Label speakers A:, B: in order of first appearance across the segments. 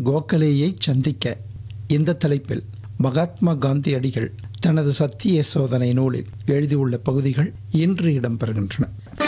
A: கோகலேயை சந்திக்க இந்த தலைப்பில் மகாத்மா காந்தியடிகள் தனது சத்திய சோதனை நூலில் எழுதியுள்ள பகுதிகள் இன்று இடம்பெறுகின்றன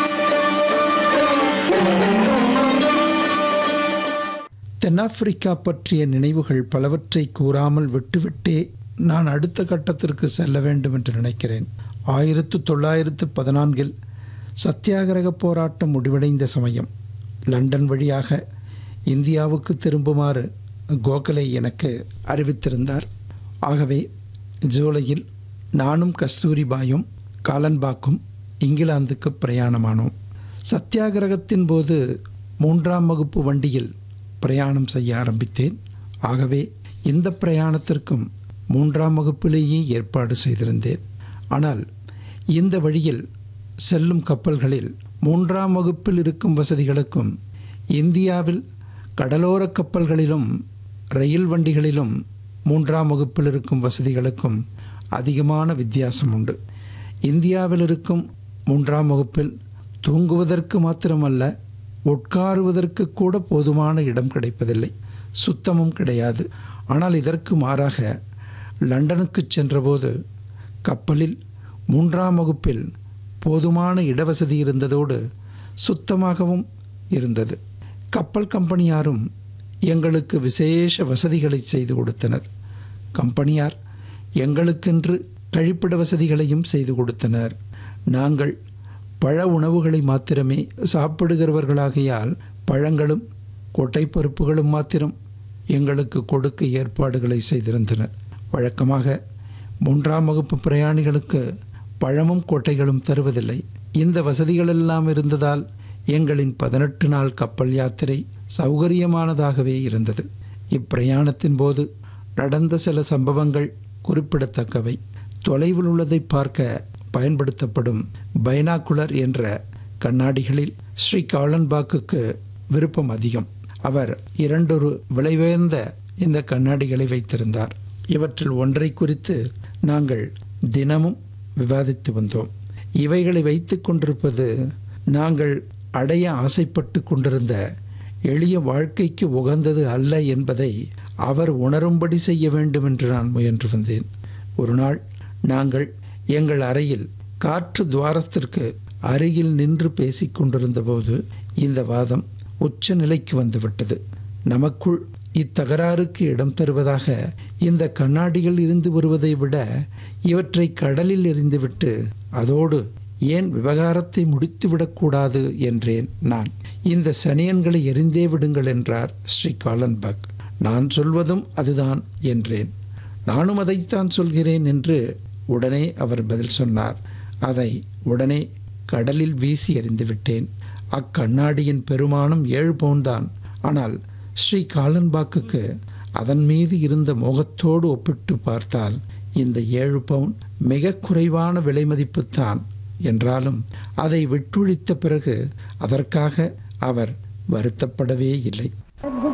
A: தென்னாப்பிரிக்கா பற்றிய நினைவுகள் பலவற்றை கூறாமல் விட்டுவிட்டே நான் அடுத்த கட்டத்திற்கு செல்ல வேண்டும் என்று நினைக்கிறேன் ஆயிரத்து தொள்ளாயிரத்து பதினான்கில் சத்தியாகிரக போராட்டம் முடிவடைந்த சமயம் லண்டன் வழியாக இந்தியாவுக்கு திரும்புமாறு கோகலே எனக்கு அறிவித்திருந்தார் ஆகவே ஜூலையில் நானும் கஸ்தூரிபாயும் காலன்பாக்கும் இங்கிலாந்துக்கு பிரயாணமானோம் சத்தியாகிரகத்தின் போது மூன்றாம் வகுப்பு வண்டியில் பிரயாணம் செய்ய ஆரம்பித்தேன் ஆகவே இந்த பிரயாணத்திற்கும் மூன்றாம் வகுப்பிலேயே ஏற்பாடு செய்திருந்தேன் ஆனால் இந்த வழியில் செல்லும் கப்பல்களில் மூன்றாம் வகுப்பில் இருக்கும் வசதிகளுக்கும் இந்தியாவில் கடலோர கப்பல்களிலும் ரயில் வண்டிகளிலும் மூன்றாம் வகுப்பில் இருக்கும் வசதிகளுக்கும் அதிகமான வித்தியாசம் உண்டு இந்தியாவில் இருக்கும் மூன்றாம் வகுப்பில் தூங்குவதற்கு மாத்திரமல்ல உட்காருவதற்கு கூட போதுமான இடம் கிடைப்பதில்லை சுத்தமும் கிடையாது ஆனால் இதற்கு மாறாக லண்டனுக்கு சென்றபோது கப்பலில் மூன்றாம் வகுப்பில் போதுமான இடவசதி இருந்ததோடு சுத்தமாகவும் இருந்தது கப்பல் கம்பெனியாரும் எங்களுக்கு விசேஷ வசதிகளை செய்து கொடுத்தனர் கம்பெனியார் எங்களுக்கென்று கழிப்பிட வசதிகளையும் செய்து கொடுத்தனர் நாங்கள் பழ உணவுகளை மாத்திரமே சாப்பிடுகிறவர்களாகையால் பழங்களும் கொட்டைப்பருப்புகளும் மாத்திரம் எங்களுக்கு கொடுக்க ஏற்பாடுகளை செய்திருந்தனர் வழக்கமாக மூன்றாம் வகுப்பு பிரயாணிகளுக்கு பழமும் கொட்டைகளும் தருவதில்லை இந்த வசதிகளெல்லாம் இருந்ததால் எங்களின் பதினெட்டு நாள் கப்பல் யாத்திரை சௌகரியமானதாகவே இருந்தது இப்பிரயாணத்தின் போது நடந்த சில சம்பவங்கள் குறிப்பிடத்தக்கவை தொலைவில் உள்ளதை பார்க்க பயன்படுத்தப்படும் பைனாக்குலர் என்ற கண்ணாடிகளில் ஸ்ரீ காலன்பாக்குக்கு விருப்பம் அதிகம் அவர் இரண்டொரு விலையுயர்ந்த இந்த கண்ணாடிகளை வைத்திருந்தார் இவற்றில் ஒன்றை குறித்து நாங்கள் தினமும் விவாதித்து வந்தோம் இவைகளை வைத்து கொண்டிருப்பது நாங்கள் அடைய ஆசைப்பட்டு கொண்டிருந்த எளிய வாழ்க்கைக்கு உகந்தது அல்ல என்பதை அவர் உணரும்படி செய்ய வேண்டும் என்று நான் முயன்று வந்தேன் ஒரு நாள் நாங்கள் எங்கள் அறையில் காற்று துவாரத்திற்கு அருகில் நின்று பேசிக் கொண்டிருந்த போது இந்த வாதம் உச்ச நிலைக்கு வந்துவிட்டது நமக்குள் இத்தகராறுக்கு இடம் தருவதாக இந்த கண்ணாடிகள் இருந்து வருவதை விட இவற்றை கடலில் எறிந்துவிட்டு அதோடு ஏன் விவகாரத்தை முடித்துவிடக்கூடாது என்றேன் நான் இந்த சனியன்களை எரிந்தே விடுங்கள் என்றார் ஸ்ரீ காலன்பக் நான் சொல்வதும் அதுதான் என்றேன் நானும் அதைத்தான் சொல்கிறேன் என்று உடனே அவர் பதில் சொன்னார் அதை உடனே கடலில் வீசி எறிந்து விட்டேன் அக்கண்ணாடியின் பெருமானம் ஏழு பவுன்தான் ஆனால் ஸ்ரீ காலன்பாக்குக்கு அதன் மீது இருந்த மோகத்தோடு ஒப்பிட்டு பார்த்தால் இந்த ஏழு பவுன் மிக குறைவான விலை மதிப்புத்தான் என்றாலும் அதை விட்டுழித்த பிறகு அதற்காக அவர் வருத்தப்படவே இல்லை